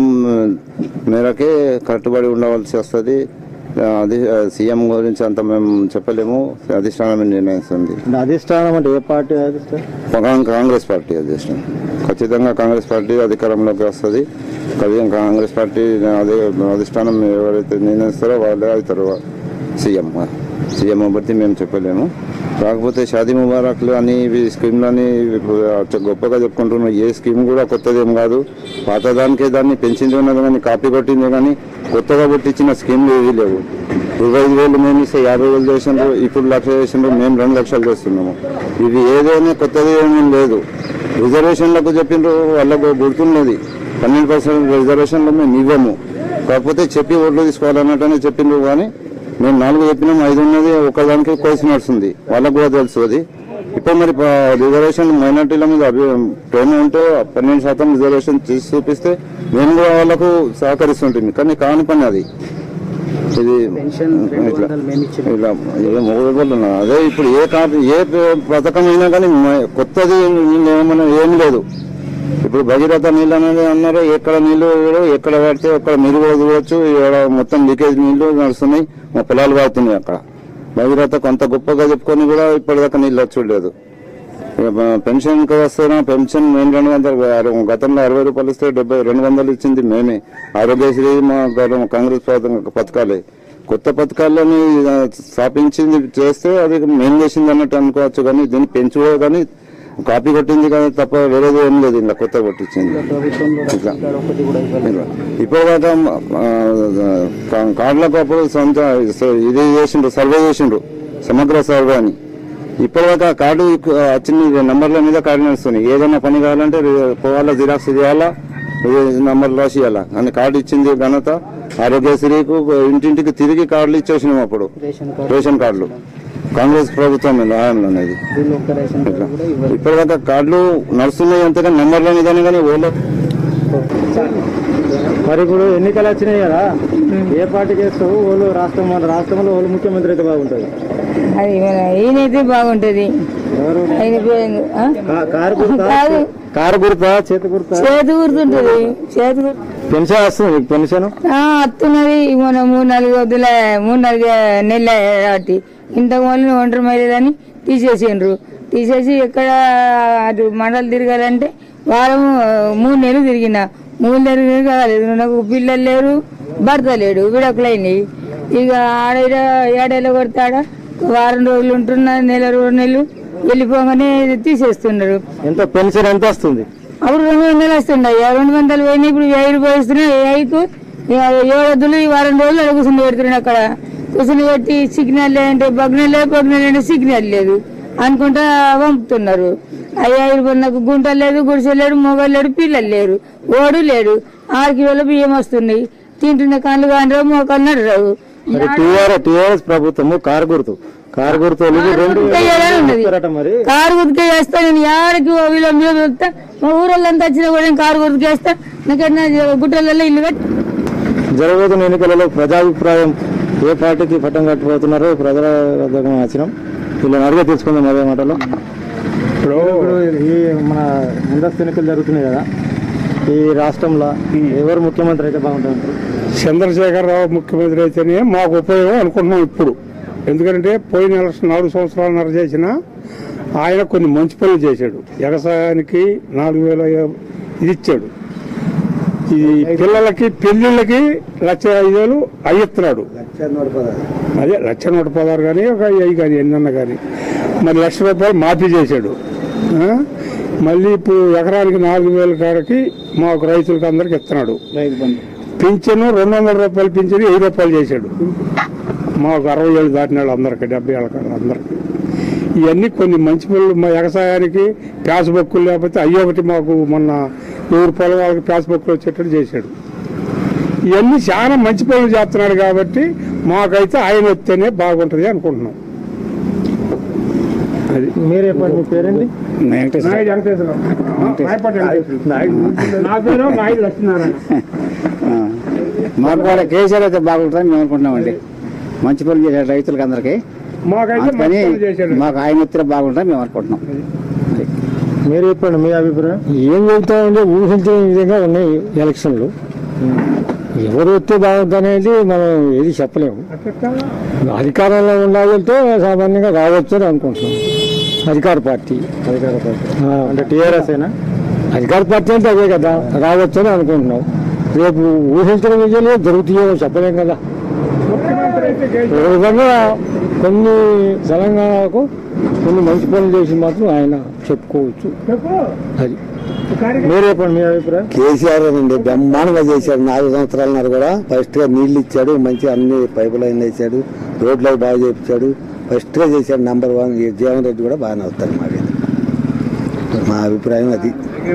మేరకే కట్టుబడి ఉండవలసి వస్తుంది అది సీఎం గురించి అంత మేము చెప్పలేము అధిష్టానం నిర్ణయిస్తుంది అధిష్టానం అంటే ఏ పార్టీ అధిష్టానం కాంగ్- కాంగ్రెస్ పార్టీ అధ్యక్షుడు ఖచ్చితంగా కాంగ్రెస్ పార్టీ అధికారంలోకి వస్తుంది ఖచ్చితంగా కాంగ్రెస్ పార్టీ అదే అధిష్టానం ఎవరైతే నిర్ణయిస్తారో వాళ్ళే అవుతారు సీఎం సీఎం బట్టి మేము చెప్పలేము కాకపోతే షాదీ ముబారక్లు అని ఇవి స్కీమ్లు అని ఇప్పుడు గొప్పగా చెప్పుకుంటున్నాం ఏ స్కీమ్ కూడా కొత్తదేం కాదు పాతదానికే దాన్ని పెంచింది ఉన్నది కానీ కాపీ కొట్టింది కానీ కొత్తగా పుట్టించిన స్కీమ్లు ఏవి లేవు ఇరవై ఐదు వేలు మేము ఇస్తే యాభై వేలు చేసిండ్రు ఇప్పుడు లక్ష చేసిండ్రు మేము రెండు లక్షలు చేస్తున్నాము ఇవి ఏదైనా కొత్తది ఏమీ లేదు రిజర్వేషన్లకు చెప్పిండ్రు వాళ్ళకు గుర్తున్నది పన్నెండు పర్సెంట్ రిజర్వేషన్లు మేము ఇవ్వము కాకపోతే చెప్పి ఓట్లు తీసుకోవాలన్నట్టునే చెప్పిండ్రు కానీ మేము నాలుగు చెప్పినాం ఐదు ఉన్నది ఒకదానికి కోసి నడుస్తుంది వాళ్ళకు కూడా తెలుసు అది ఇప్పుడు మరి ప- రిజర్వేషన్ మైనార్టీల మీద అభి ప్రేమ ఉంటే పన్నెండు శాతం రిజర్వేషన్ చేసి చూపిస్తే మేము కూడా వాళ్ళకు సహకరిస్తుంటుంది కానీ కాని పని అది ఇది ఇట్లా ఇలా ఏ మొగలు ఉన్నారు అదే ఇప్పుడు ఏ కాపీ ఏ ప- పథకం అయినా కానీ మ- కొత్తది ఏమన్నా ఏమి లేదు ఇప్పుడు భగీరథ నీళ్ళు అనేది అన్నారు ఎక్కడ నీళ్లు లేవు, ఎక్కడ పడితే అక్కడ మీరు కూడా చూడవచ్చు ఈడ మొత్తం లీకేజ్ నీళ్లు నడుస్తున్నాయి మా పొలాలు పడుతున్నాయి అక్కడ భగీరథ కొంత గొప్పగా చెప్పుకొని కూడా ఇప్పటిదాకా నీళ్ళు వచ్చులేదు ఇక మన పెన్షన్ వస్తున్నా పెన్షన్ మేము రెండు వందలు అర- గతంలో అరవై రూపాయలు ఇస్తే డెబ్బై రెండు వందలు ఇచ్చింది మేమే ఆరోగ్యశ్రీ మా గవర్న- కాంగ్రెస్ పథకం- పథకాలే కొత్త పథకాలని ఆ, స్థాపించింది చేస్తే అది మేము చేసింది అన్నట్టు అనుకోవచ్చు కానీ దీన్ని పెంచుకో కానీ కాపీ కొట్టింది కానీ తప్ప వేరేది ఏం లేదు ఇలా కొత్త కొట్టించింది ఇట్లా ఇలా. ఇప్పుడు దాకా ఆ, కా- కార్డులకు అప్పుడు సొంత ఇది చేసిండ్రు సర్వే చేసిండ్రు సమగ్ర సర్వే అని ఇప్పటిదాకా కార్డు ఇక్- వచ్చింది నంబర్ల మీద కార్డు నడుస్తుంది ఏదైనా పని కావాలంటే రి- పోవాలా జిరాక్స్ చేయాలా నంబర్ రాసి ఇవ్వాలా అని కార్డు ఇచ్చింది ఘనత ఆరోగ్యశ్రీకు ఇంటింటికి తిరిగి కార్డులు ఇచ్చేసినాం అప్పుడు రేషన్ కార్డులు కాంగ్రెస్ ప్రభుత్వం హయాంలో అనేది ఇట్లా. ఇప్పటిదాకా కార్డులు నడుస్తున్నాయి అంతేగాని నంబర్ల మీదనే కానీ ఓలో మరి ఇప్పుడు ఎన్నికలు వచ్చినాయి కదా ఏ పార్టీ చేస్తావు వాళ్ళు రాష్ట్రం మన రాష్ట్రంలో వాళ్ళు ముఖ్యమంత్రి అయితే బాగుంటుంది అది మన ఈయనైతే బాగుంటది ఎవరు ఆయన పేరు ఆ? కా- కారు గుర్తా? కాదు కారు గుర్తా చేతి గుర్తా చేతి గుర్తుంటది చేతి గుర్తు పెన్షన్ వస్తుంది మీకు పెన్షన్ ఆ, వస్తున్నది మన మూడు నాలుగు వద్దుల మూడు నాలుగు నెలల కాబట్టి ఇంతకు ముందు ఒంటరి మహిళలని తీసేసిండ్రు తీసేసి ఎక్కడ అటు మండలు తిరగాలంటే వారం ఆ, మూడు నెలలు తిరిగిన మూడు నెలలు తిరగలేదు నాకు పిల్లలు లేరు భర్త లేడు విడకులైనవి ఇక ఆడ ఈడ ఏడేళ్ళ కొడతాడ వారం రోజులు ఉంటున్నా నెల రెండు నెలలు వెళ్ళిపోగానే తీసేస్తున్నారు ఎంత పెన్షన్ ఎంత వస్తుంది అప్పుడు రెండు వందలు వస్తున్నాయి ఆ రెండు వందలు పోయినాయి ఇప్పుడు వెయ్యి రూపాయలు వస్తున్నాయి వెయ్యికు ఏడొద్దులు ఈ వారం రోజులు అక్కడ కూర్చుని పెడుతున్నాడు అక్కడ కూర్చుని పెట్టి సిగ్నల్ అంటే బగ్నల్ లేదు బగ్నల్ అంటే సిగ్నల్ లేదు అనుకుంటా పంపుతున్నారు అయ్యా ఇప్పుడు నాకు గుంట లేదు గుడిసె లేడు మొగలు లేడు పిల్లలు లేరు ఓడు లేడు ఆరు కిలోల బియ్యం వస్తున్నాయి తింటున్న కళ్ళు కాని మోకాలు నడరావు మరి టీఆర్ఎస్ టీఆర్ఎస్ ప్రభుత్వము కారు గుర్తు కారు గుర్తు ఒలిగి రెండు గుర్తుకేయాలని ఉన్నది. ఇస్తారట మరి కారు గుర్తుకే వేస్తా నేను యాడికి వీళ్ళ మీద వెళ్తా మా ఊరోళ్ళంతా వచ్చినా కూడా నేను కారు గుర్తుకే వేస్తా నాకన్నా గుట్టలలో ఇల్లు కట్టి జరగబోతున్న ఎన్నికలలో ప్రజాభిప్రాయం ఏ పార్టీకి పట్టం కట్టిపోతున్నారో ప్రజల వద్దకు వచ్చినాం వీళ్ళని అడిగే తెలుసుకుందాం అదే మాటలో ఇప్పుడు ఈ మన ముందస్తు ఎన్నికలు జరుగుతున్నాయి కదా ఈ రాష్ట్రంలో ఎవరు ముఖ్యమంత్రి అయితే బాగుంటారు చంద్రశేఖరరావు ముఖ్యమంత్రి అయితేనే మాకు ఉపయోగం అనుకుంటున్నాం ఇప్పుడు ఎందుకంటే పోయిన ఎలక్షన్ నాలుగు సంవత్సరాలు చేసిన ఆయన కొన్ని మంచి పనులు చేశాడు వ్యవసాయానికి నాలుగు వేల ఇది ఇచ్చాడు ఈ పిల్లలకి పెళ్లిళ్ళకి లక్ష ఐదు వేలు అయ్యిస్తున్నాడు అదే లక్ష నూట పదహారు కానీ ఒక అయ్యి కానీ ఎన్నన్నా కానీ మరి లక్ష రూపాయలు మాఫీ చేశాడు ఆ? మళ్ళీ ఇప్పుడు ఎకరానికి నాలుగు వేల కాడకి మాకు రైతులకు అందరికి ఇస్తున్నాడు పింఛను రెండు వందల రూపాయలు పింఛను వెయ్యి రూపాయలు చేశాడు మాకు అరవై ఏళ్ళు దాటిన వాళ్ళు అందరికి డెబ్బై ఏళ్ళ కాడ అందరికి ఇవన్నీ కొన్ని మంచి పనులు మా వ్యవసాయానికి ప్యాస్ బొక్కులు లేకపోతే అయ్యి ఒకటి మాకు మొన్న ఎవరి పొలం వాళ్ళకి ప్యాస్ బొక్కులు వచ్చేటట్టు చేశాడు ఇవన్నీ చాలా మంచి పనులు చేస్తున్నాడు కాబట్టి మాకైతే ఆయన వస్తేనే బాగుంటుంది అనుకుంటున్నాం అది మీరు చెప్పండి మీ పేరండి నా పేరు నాయుడు లక్ష్మీనారాయణ మాకు కూడా కేసీఆర్ అయితే బాగుంటుందని మేము అనుకుంటున్నామండి మంచి పనులు చేశాడు రైతులకు అందరికి మాకైతే అందుకని మంచి పనులు చేశాడు మాకు ఆయన వస్తే బాగుంటుందని మేము అనుకుంటున్నాం మీరు చెప్పండి మీ అభిప్రాయం ఏం చెబుతామంటే ఊహించే విధంగా ఉన్నాయి ఎలక్షన్లు ఎవరు వస్తే బాగుంది అనేది మనం ఏది చెప్పలేము అధికారంలో ఉండాలంటే సామాన్యంగా రావచ్చు అని అనుకుంటున్నాం అధికార పార్టీ అధికార పార్టీ ఆ, అంటే టీఆర్ఎస్ అయినా అధికార పార్టీ అంటే అదే కదా రావచ్చు అని అనుకుంటున్నాం రేపు ఊహించిన విజయాలు జరుగుతాయో చెప్పలేం కదా ఒక విధంగా కొన్ని తెలంగాణకు కొన్ని మంచి పనులు చేసి మాత్రం ఆయన చెప్పుకోవచ్చు అది మీరు చెప్పండి మీ అభిప్రాయం కేసీఆర్ అండి బ్రహ్మాండంగా చేశాడు నాలుగు సంవత్సరాలన్నర కూడా ఫస్ట్ గా నీళ్లు ఇచ్చాడు మంచి అన్ని పైపు లైన్ వేసాడు రోడ్లు అవి బాగా చేయించాడు ఫస్ట్ గా చేశాడు నంబర్ వన్ ఈ జీవన్ రెడ్డి కూడా బాగానే వస్తాడు మాకు మా అభిప్రాయం అది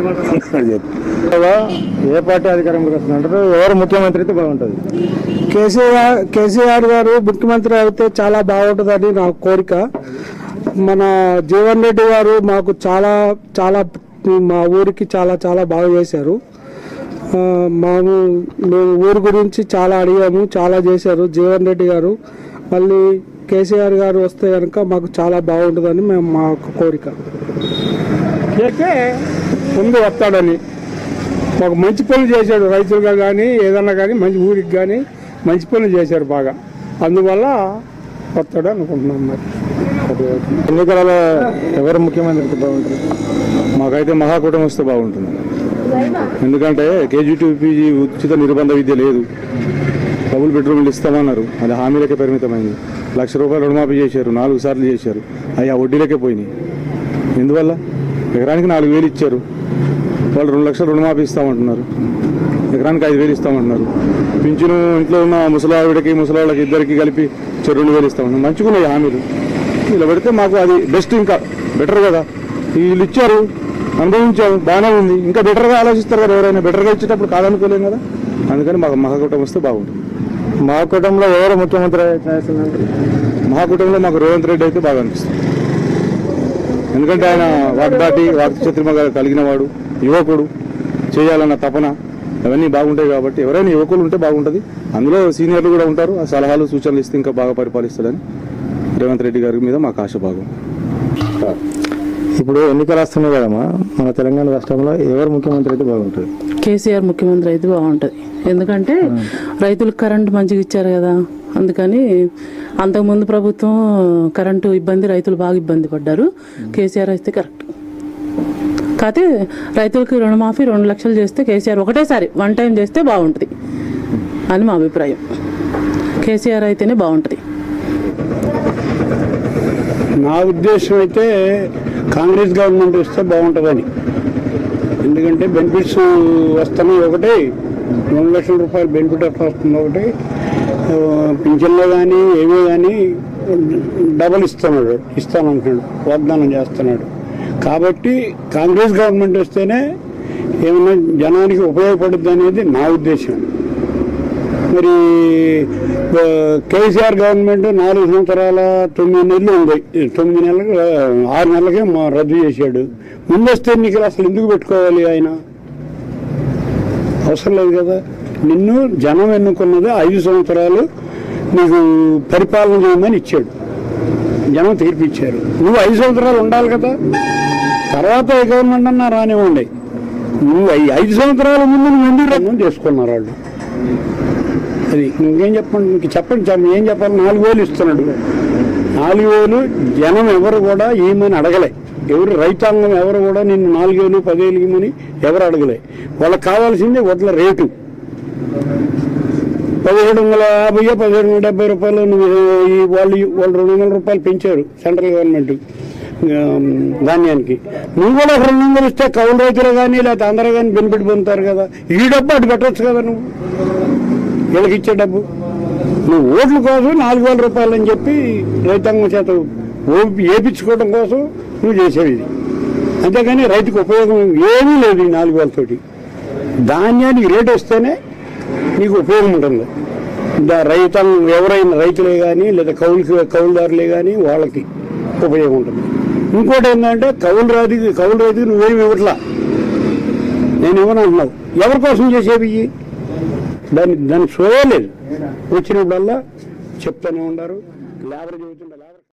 ఏ పార్టీ అధికారంలోకి వస్తుందంటారు ఎవరు ముఖ్యమంత్రి అయితే బాగుంటుంది కేసీఆర్ కేసీఆర్ గారు ముఖ్యమంత్రి అయితే చాలా బాగుంటుందని నా కోరిక మన జీవన్ రెడ్డి గారు మాకు చాలా చాలా మా ఊరికి చాలా చాలా బాగా చేశారు ఆ, మేము మేము ఊరి గురించి చాలా అడిగాము చాలా చేశారు జీవన్ రెడ్డి గారు మళ్ళీ కేసీఆర్ గారు వస్తే కనుక మాకు చాలా బాగుంటుందని మేము మా యొక్క కోరిక చేస్తే ముందు వస్తాడని మాకు మంచి పనులు చేశాడు రైతులుగా కానీ ఏదన్నా కానీ మంచి ఊరికి కానీ మంచి పనులు చేశారు బాగా అందువల్ల వస్తాడు అనుకుంటున్నాం మరి ఎన్నికలలో ఎవరు ముఖ్యమంత్రి అయితే బాగుంటుంది మాకైతే మహాకూటమి వస్తే బాగుంటుంది ఎందుకంటే కేజీ టు పీజీ ఉచిత నిర్బంధ విద్య లేదు డబుల్ బెడ్రూమ్లు ఇస్తామన్నారు అది హామీలకే పరిమితమైంది లక్ష రూపాయలు రుణమాఫీ చేశారు నాలుగు సార్లు చేశారు అవి ఆ వడ్డీలకే పోయినాయి ఎందువల్ల ఎకరానికి నాలుగు వేలు ఇచ్చారు వాళ్ళు రెండు లక్షలు రుణమాఫీ ఇస్తామంటున్నారు ఎకరానికి ఐదు వేలు ఇస్తామంటున్నారు పింఛను ఇంట్లో ఉన్న ముసలావిడకి ముసలాళ్ళకి ఇద్దరికి కలిపి చెరు రెండు వేలు ఇస్తామంటున్నారు మంచిగున్నాయి హామీలు ఇలా పెడితే మాకు అది బెస్ట్ ఇంకా బెటర్ కదా వీళ్ళు ఇచ్చారు అనుభవించాము బాగానే ఉంది ఇంకా బెటర్గా ఆలోచిస్తారు కదా ఎవరైనా బెటర్గా ఇచ్చేటప్పుడు కాదనుకోలేం కదా అందుకని మాకు మహాకూటమి వస్తే బాగుంటుంది మా కుటుంబంలో ఎవరు ముఖ్యమంత్రి చేస్తుందంటే మహాకూటమిలో మాకు రేవంత్ రెడ్డి అయితే బాగా అనిపిస్తుంది ఎందుకంటే ఆయన వాగ్దాటి వాక్చత్రిమ కలిగిన వాడు యువకుడు చేయాలన్న తపన అవన్నీ బాగుంటాయి కాబట్టి ఎవరైనా యువకులు ఉంటే బాగుంటుంది అందులో సీనియర్లు కూడా ఉంటారు ఆ సలహాలు సూచనలు ఇస్తే ఇంకా బాగా పరిపాలిస్తాడని రేవంత్ రెడ్డి గారి మీద మాకు ఆశ బాగుంది ఇప్పుడు ఎన్నికలు వస్తున్నాయి కదమ్మా మన మన తెలంగాణ రాష్ట్రంలో ఎవరు ముఖ్యమంత్రి అయితే బాగుంటుంది కేసీఆర్ ముఖ్యమంత్రి అయితే బాగుంటుంది ఎందుకంటే రైతులకు కరెంటు మంచిగా ఇచ్చారు కదా అందుకని అంతకుముందు ప్రభుత్వం కరెంటు ఇబ్బంది రైతులు బాగా ఇబ్బంది పడ్డారు కేసీఆర్ అయితే కరెక్ట్ కాకపోతే రైతులకు రుణమాఫీ రెండు లక్షలు చేస్తే కేసీఆర్ ఒకటేసారి వన్ టైం చేస్తే బాగుంటుంది అని మా అభిప్రాయం కేసీఆర్ అయితేనే బాగుంటుంది నా ఉద్దేశం అయితే కాంగ్రెస్ గవర్నమెంట్ వస్తే బాగుంటుందని ఎందుకంటే బెనిఫిట్స్ వస్తున్నాయి ఒకటి రెండు లక్షల రూపాయలు బెనిఫిట్ వస్తుంది ఒకటి ఆ, పింఛన్లో కానీ ఏవో కానీ డబల్ ఇస్తున్నాడు ఇస్తానంటున్నాడు వాగ్దానం చేస్తున్నాడు కాబట్టి కాంగ్రెస్ గవర్నమెంట్ వస్తేనే ఏమన్నా జనానికి ఉపయోగపడుద్ది అనేది నా ఉద్దేశం మరి ఆ, కేసీఆర్ గవర్నమెంట్ నాలుగు సంవత్సరాల తొమ్మిది నెలలు ఉంది ఈ తొమ్మిది నెలలకు ఆ, ఆరు నెలలకే మా రద్దు చేశాడు ముందస్తు ఎన్నికలు అసలు ఎందుకు పెట్టుకోవాలి ఆయన అవసరం లేదు కదా నిన్ను జనం ఎన్నుకున్నది ఐదు సంవత్సరాలు నీకు పరిపాలన చేయమని ఇచ్చాడు జనం తీర్పిచ్చారు నువ్వు ఐదు సంవత్సరాలు ఉండాలి కదా తర్వాత ఏ గవర్నమెంట్ అన్నా రానివ్వండి నువ్వు ఐ- ఐదు సంవత్సరాల ముందు నువ్వు ఎందుకు రద్దు చేసుకున్నారు వాళ్ళు అది ఇంకేం చెప్పండి ఇంక చెప్పండి చెప్పండి ఏం చెప్పాలి నాలుగు వేలు ఇస్తున్నాడు నాలుగు వేలు జనం ఎవరు కూడా ఏమని అడగలే ఎవరు రైతాంగం ఎవరు కూడా నిన్ను నాలుగు వేలు పదివేలు ఇమ్మని ఎవరు అడగలే వాళ్ళకి కావాల్సింది వడ్ల రేటు పదిహేడు వందల యాభై పదిహేడు వందల డెబ్బై రూపాయలు నువ్వు ఈ వాళ్ళు వాళ్ళు రెండు వందల రూపాయలు పెంచారు సెంట్రల్ గవర్నమెంట్ ఆ, ధాన్యానికి నువ్వు కూడా ఒక రెండు వందలు ఇస్తే కౌలు రైతులు కానీ లేకపోతే అందరూ కానీ బెనిఫిట్ పొందుతారు కదా ఈ డబ్బు అటు పెట్టవచ్చు కదా నువ్వు వీళ్ళకి ఇచ్చే డబ్బు నువ్వు ఓట్ల కోసం నాలుగు వేల రూపాయలు అని చెప్పి రైతాంగం చేత ఓపి వేపించుకోవడం కోసం నువ్వు చేసేవి ఇది అంతేగాని రైతుకు ఉపయోగం ఏమీ లేదు ఈ నాలుగు వేలతోటి ధాన్యానికి రేటు వస్తేనే నీకు ఉపయోగం ఉంటుంది దా రైతాంగం ఎవరైనా రైతులే కానీ లేదా కౌలు కౌలుదారులే కానీ వాళ్ళకి ఉపయోగం ఉంటుంది ఇంకోటి ఏంటంటే కౌలు రైతుకి కౌలు రైతుకి నువ్వేమి ఇవ్వట్లా నేను ఇవ్వను అంటున్నావు ఎవరి కోసం చేసేవి ఇవి? దాన్ని దాన్ని చూడలేదు వచ్చినప్పుడల్లా చెప్తూనే ఉండారు లేబర్ చెబుతుంటే లేబర్